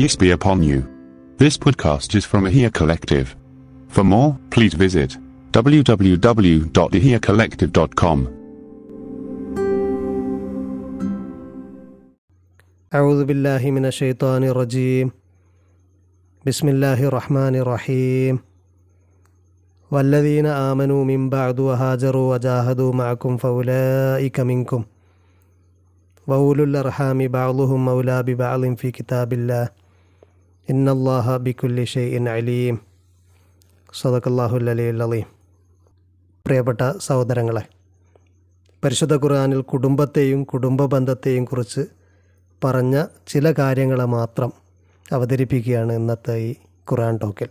Peace be upon you. This podcast is from Ahia Collective. For more, please visit www.ahiacollective.com. أعوذ بالله من الشيطان الرجيم بسم الله الرحمن الرحيم والذين آمنوا من بعد وهاجروا وجاهدوا معكم فأولئك منكم وأولو الأرحام بعضهم مولى ببعض في كتاب الله إن الله بكل شيء عليم صدق الله العلي العظيم പ്രിയപ്പെട്ട സഹോദരങ്ങളെ പരിശുദ്ധ ഖുർആനിൽ കുടുംബത്തെയും കുടുംബ ബന്ധത്തെയും കുറിച്ച് പറഞ്ഞ ചില കാര്യങ്ങൾ മാത്രം അവതരിപ്പിക്കുകയാണ് ഇന്നത്തെ ഈ ഖുർആൻ ടോക്കിൽ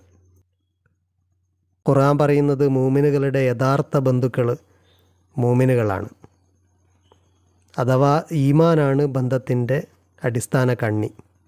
ഖുർആൻ പറയുന്നത് മൂമിനുകളുടെ യഥാർത്ഥ ബന്ധുക്കൾ മൂമിനുകളാണ് അഥവാ ഈമാനാണ് ബന്ധത്തിൻ്റെ അടിസ്ഥാന കണ്ണി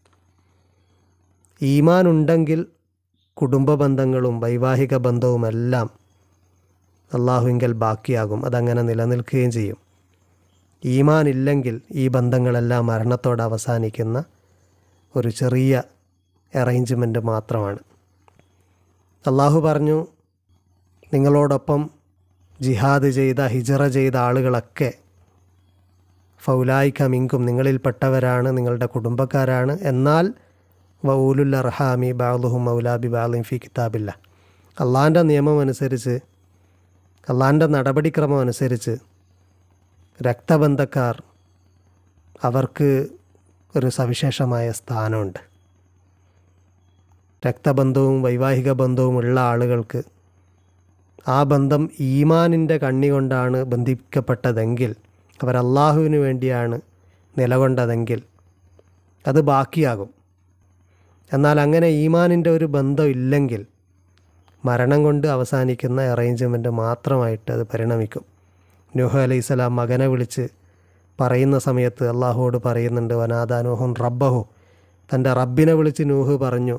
ഈമാൻ ഉണ്ടെങ്കിൽ കുടുംബ ബന്ധങ്ങളും വൈവാഹിക ബന്ധവുമെല്ലാം അള്ളാഹുവിങ്കൽ ബാക്കിയാകും അതങ്ങനെ നിലനിൽക്കുകയും ചെയ്യും ഈമാൻ ഇല്ലെങ്കിൽ ഈ ബന്ധങ്ങളെല്ലാം മരണത്തോടെ അവസാനിക്കുന്ന ഒരു ചെറിയ അറേഞ്ച്മെൻറ്റ് മാത്രമാണ് അള്ളാഹു പറഞ്ഞു നിങ്ങളോടൊപ്പം ജിഹാദ് ചെയ്ത ഹിജറ ചെയ്ത ആളുകളൊക്കെ ഫൗലായിക്ക മിങ്കും നിങ്ങളിൽപ്പെട്ടവരാണ് നിങ്ങളുടെ കുടുംബക്കാരാണ് എന്നാൽ വഊലുൽ അർഹാമി ബാലുഹും മൗലാബി ബാലിം ഫി കിതാബില്ല അള്ളാൻ്റെ നിയമം അനുസരിച്ച് അള്ളാൻ്റെ നടപടിക്രമം അനുസരിച്ച് രക്തബന്ധക്കാർ അവർക്ക് ഒരു സവിശേഷമായ സ്ഥാനമുണ്ട് രക്തബന്ധവും വൈവാഹിക ബന്ധവും ഉള്ള ആളുകൾക്ക് ആ ബന്ധം ഈമാനിൻ്റെ കണ്ണി കൊണ്ടാണ് ബന്ധിക്കപ്പെട്ടതെങ്കിൽ അവർ അള്ളാഹുവിന് വേണ്ടിയാണ് നിലകൊണ്ടതെങ്കിൽ അത് ബാക്കിയാകും എന്നാൽ അങ്ങനെ ഈമാനിൻ്റെ ഒരു ബന്ധം ഇല്ലെങ്കിൽ മരണം കൊണ്ട് അവസാനിക്കുന്ന അറേഞ്ച്മെൻറ്റ് മാത്രമായിട്ട് അത് പരിണമിക്കും നൂഹ് അലൈഹിസ്സലാം മകനെ വിളിച്ച് പറയുന്ന സമയത്ത് അള്ളാഹുവോട് പറയുന്നുണ്ട് വനാദാനോഹുൻ റബ്ബഹു തൻ്റെ റബ്ബിനെ വിളിച്ച് നൂഹ് പറഞ്ഞു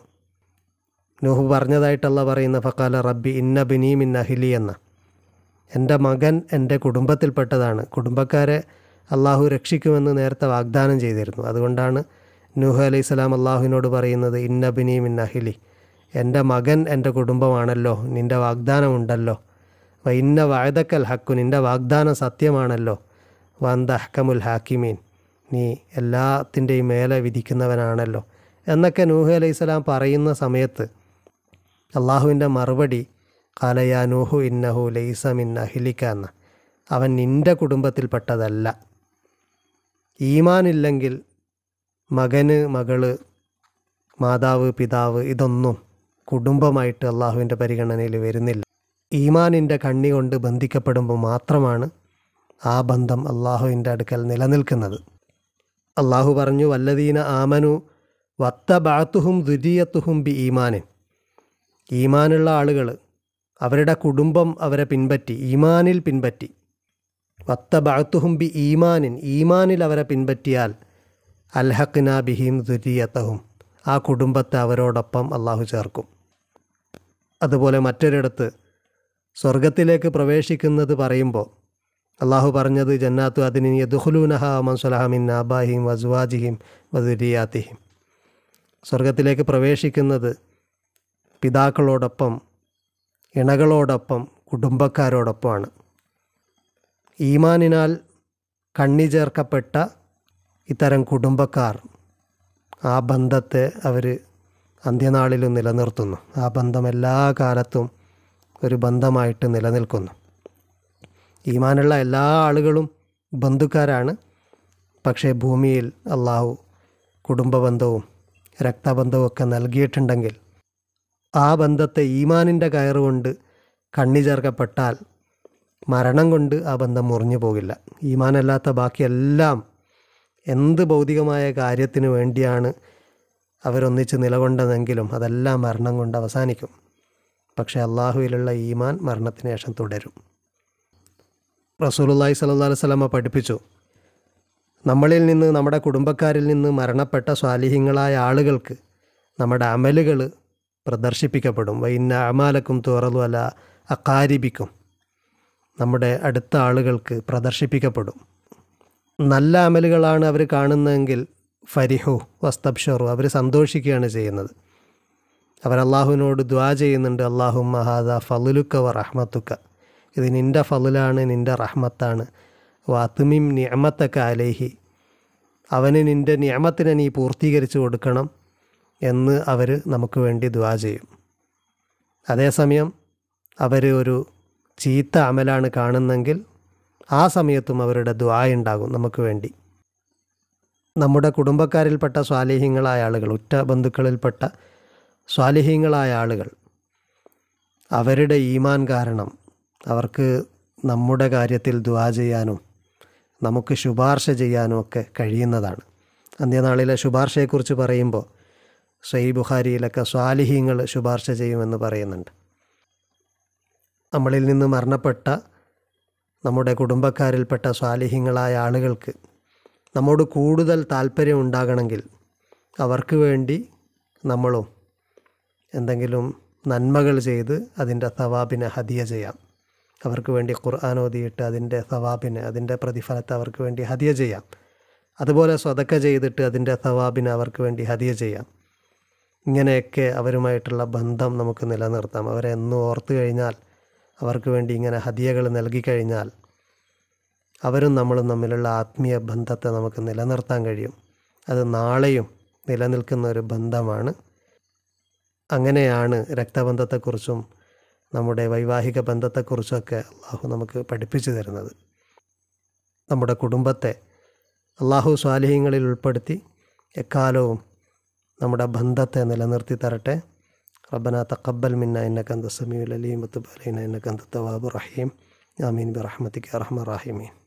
നൂഹ് പറഞ്ഞതായിട്ടല്ല പറയുന്ന ഫക്കാല റബ്ബി ഇന്ന ബിനീം ഇന്ന അഹിലി എന്ന എൻ്റെ മകൻ എൻ്റെ കുടുംബത്തിൽപ്പെട്ടതാണ് കുടുംബക്കാരെ അള്ളാഹു രക്ഷിക്കുമെന്ന് നേരത്തെ വാഗ്ദാനം ചെയ്തിരുന്നു അതുകൊണ്ടാണ് നൂഹ് അലൈഹി സ്വലാം അള്ളാഹുവിനോട് പറയുന്നത് ഇന്ന ബിനീം ഇന്ന അഹിലി എൻ്റെ മകൻ എൻ്റെ കുടുംബമാണല്ലോ നിൻ്റെ വാഗ്ദാനമുണ്ടല്ലോ വ ഇന്ന വായതക്കൽ ഹക്കു നിൻ്റെ വാഗ്ദാനം സത്യമാണല്ലോ വന്ത ഹക്കമുൽ ഹാക്കിമീൻ നീ എല്ലാത്തിൻ്റെയും മേലെ വിധിക്കുന്നവനാണല്ലോ എന്നൊക്കെ നൂഹ് അലൈഹി സ്വലാം പറയുന്ന സമയത്ത് അള്ളാഹുവിൻ്റെ മറുപടി കാലയാ നൂഹു ഇന്നഹു ലൈസ മിൻ അഹിലിക്ക എന്ന അവൻ നിൻ്റെ കുടുംബത്തിൽപ്പെട്ടതല്ല ഈമാനില്ലെങ്കിൽ മകന് മകള് മാതാവ് പിതാവ് ഇതൊന്നും കുടുംബമായിട്ട് അള്ളാഹുവിൻ്റെ പരിഗണനയിൽ വരുന്നില്ല ഈമാനിൻ്റെ കണ്ണി കൊണ്ട് ബന്ധിക്കപ്പെടുമ്പോൾ മാത്രമാണ് ആ ബന്ധം അള്ളാഹുവിൻ്റെ അടുക്കൽ നിലനിൽക്കുന്നത് അള്ളാഹു പറഞ്ഞു വല്ലദീന ആമനു വത്ത ബാത്തുഹും ദുരിയത്തുഹും ബി ഈമാനിൻ ഈമാനുള്ള ആളുകൾ അവരുടെ കുടുംബം അവരെ പിൻപറ്റി ഈമാനിൽ പിൻപറ്റി വത്ത ബാത്തുഹും ബി ഈമാനിൻ ഈമാനിൽ അവരെ പിൻപറ്റിയാൽ അൽഹഖ്ന ബിഹിം ദുരിയത്തഹും ആ കുടുംബത്തെ അവരോടൊപ്പം അള്ളാഹു ചേർക്കും അതുപോലെ മറ്റൊരിടത്ത് സ്വർഗത്തിലേക്ക് പ്രവേശിക്കുന്നത് പറയുമ്പോൾ അള്ളാഹു പറഞ്ഞത് ജന്നാത്തു അതിനി യദുഹുലൂനഹ അമൻ സുലഹമിൻ ആബാഹിം വസ്വാജിഹിം വദുരിയാത്തിഹിം സ്വർഗത്തിലേക്ക് പ്രവേശിക്കുന്നത് പിതാക്കളോടൊപ്പം ഇണകളോടൊപ്പം കുടുംബക്കാരോടൊപ്പമാണ് ഈമാനിനാൽ കണ്ണി ചേർക്കപ്പെട്ട ഇത്തരം കുടുംബക്കാർ ആ ബന്ധത്തെ അവർ അന്ത്യനാളിലും നിലനിർത്തുന്നു ആ ബന്ധം എല്ലാ കാലത്തും ഒരു ബന്ധമായിട്ട് നിലനിൽക്കുന്നു ഈമാനുള്ള എല്ലാ ആളുകളും ബന്ധുക്കാരാണ് പക്ഷേ ഭൂമിയിൽ അള്ളാഹു കുടുംബ ബന്ധവും രക്തബന്ധവും ഒക്കെ നൽകിയിട്ടുണ്ടെങ്കിൽ ആ ബന്ധത്തെ ഈമാനിൻ്റെ കയറുകൊണ്ട് കണ്ണി ചേർക്കപ്പെട്ടാൽ മരണം കൊണ്ട് ആ ബന്ധം മുറിഞ്ഞു പോകില്ല ഈമാനല്ലാത്ത ബാക്കിയെല്ലാം എന്ത് ഭൗതികമായ കാര്യത്തിന് വേണ്ടിയാണ് അവരൊന്നിച്ച് നിലകൊണ്ടതെങ്കിലും അതെല്ലാം മരണം കൊണ്ട് അവസാനിക്കും പക്ഷേ അള്ളാഹുവിലുള്ള ഈമാൻ മരണത്തിന് ശേഷം തുടരും റസൂലുല്ലാഹി സല്ലല്ലാഹു അലൈഹി വസല്ലമ പഠിപ്പിച്ചു നമ്മളിൽ നിന്ന് നമ്മുടെ കുടുംബക്കാരിൽ നിന്ന് മരണപ്പെട്ട സ്വാലിഹ്യങ്ങളായ ആളുകൾക്ക് നമ്മുടെ അമലുകൾ പ്രദർശിപ്പിക്കപ്പെടും വൈന്ന അമാലക്കും തുറന്നു അല അക്കാരിബിക്കും നമ്മുടെ അടുത്ത ആളുകൾക്ക് പ്രദർശിപ്പിക്കപ്പെടും നല്ല അമലുകളാണ് അവർ കാണുന്നതെങ്കിൽ ഫരിഹു വസ്തബ്ഷറു അവർ സന്തോഷിക്കുകയാണ് ചെയ്യുന്നത് അവർ അള്ളാഹുവിനോട് ദ്വാ ചെയ്യുന്നുണ്ട് അള്ളാഹു മഹാദ ഫലുലുക്ക വ റഹ്മത്തുക്ക ഇത് നിൻ്റെ ഫലുലാണ് നിൻ്റെ റഹ്മത്താണ് വാത്തുമിം നിയമത്തക്ക അലേഹി അവന് നിൻ്റെ നിയമത്തിനെ നീ പൂർത്തീകരിച്ചു കൊടുക്കണം എന്ന് അവർ നമുക്ക് വേണ്ടി ദ്വാ ചെയ്യും അതേസമയം അവർ ഒരു ചീത്ത അമലാണ് കാണുന്നെങ്കിൽ ആ സമയത്തും അവരുടെ ദ്വാ ഉണ്ടാകും നമുക്ക് വേണ്ടി നമ്മുടെ കുടുംബക്കാരിൽപ്പെട്ട സ്വാലിഹ്യങ്ങളായ ആളുകൾ ഉറ്റ ബന്ധുക്കളിൽപ്പെട്ട സ്വാലിഹ്യങ്ങളായ ആളുകൾ അവരുടെ ഈമാൻ കാരണം അവർക്ക് നമ്മുടെ കാര്യത്തിൽ ദ്വാ ചെയ്യാനും നമുക്ക് ശുപാർശ ചെയ്യാനും ഒക്കെ കഴിയുന്നതാണ് അന്ത്യനാളിലെ ശുപാർശയെക്കുറിച്ച് പറയുമ്പോൾ സൈ ബുഖാരിയിലൊക്കെ സ്വാലിഹ്യങ്ങൾ ശുപാർശ ചെയ്യുമെന്ന് പറയുന്നുണ്ട് നമ്മളിൽ നിന്ന് മരണപ്പെട്ട നമ്മുടെ കുടുംബക്കാരിൽപ്പെട്ട സ്വാലിഹ്യങ്ങളായ ആളുകൾക്ക് നമ്മോട് കൂടുതൽ താല്പര്യം ഉണ്ടാകണമെങ്കിൽ അവർക്ക് വേണ്ടി നമ്മളും എന്തെങ്കിലും നന്മകൾ ചെയ്ത് അതിൻ്റെ സവാബിനെ ഹദിയ ചെയ്യാം അവർക്ക് വേണ്ടി ഖുർആൻ ഓതിയിട്ട് അതിൻ്റെ സവാബിനെ അതിൻ്റെ പ്രതിഫലത്തെ അവർക്ക് വേണ്ടി ഹദിയ ചെയ്യാം അതുപോലെ സ്വതക്ക ചെയ്തിട്ട് അതിൻ്റെ സവാബിനെ അവർക്ക് വേണ്ടി ഹദിയ ചെയ്യാം ഇങ്ങനെയൊക്കെ അവരുമായിട്ടുള്ള ബന്ധം നമുക്ക് നിലനിർത്താം അവരെ എന്നും ഓർത്തു കഴിഞ്ഞാൽ അവർക്ക് വേണ്ടി ഇങ്ങനെ ഹദിയകൾ നൽകിക്കഴിഞ്ഞാൽ അവരും നമ്മളും തമ്മിലുള്ള ആത്മീയ ബന്ധത്തെ നമുക്ക് നിലനിർത്താൻ കഴിയും അത് നാളെയും നിലനിൽക്കുന്ന ഒരു ബന്ധമാണ് അങ്ങനെയാണ് രക്തബന്ധത്തെക്കുറിച്ചും നമ്മുടെ വൈവാഹിക ബന്ധത്തെക്കുറിച്ചൊക്കെ അള്ളാഹു നമുക്ക് പഠിപ്പിച്ചു തരുന്നത് നമ്മുടെ കുടുംബത്തെ അള്ളാഹു സ്വാലിഹ്യങ്ങളിൽ ഉൾപ്പെടുത്തി എക്കാലവും നമ്മുടെ ബന്ധത്തെ നിലനിർത്തി തരട്ടെ റബ്ബന തഖബ്ബൽ മിന്ന ഇന്നക അന്ത സമീഉൽ അലീം വതുബ് അലൈന ഇന്നക അന്ത തവ്വാബുർ റഹീം ആമീൻ ബിറഹ്മതിക അർഹമർ റഹീമീൻ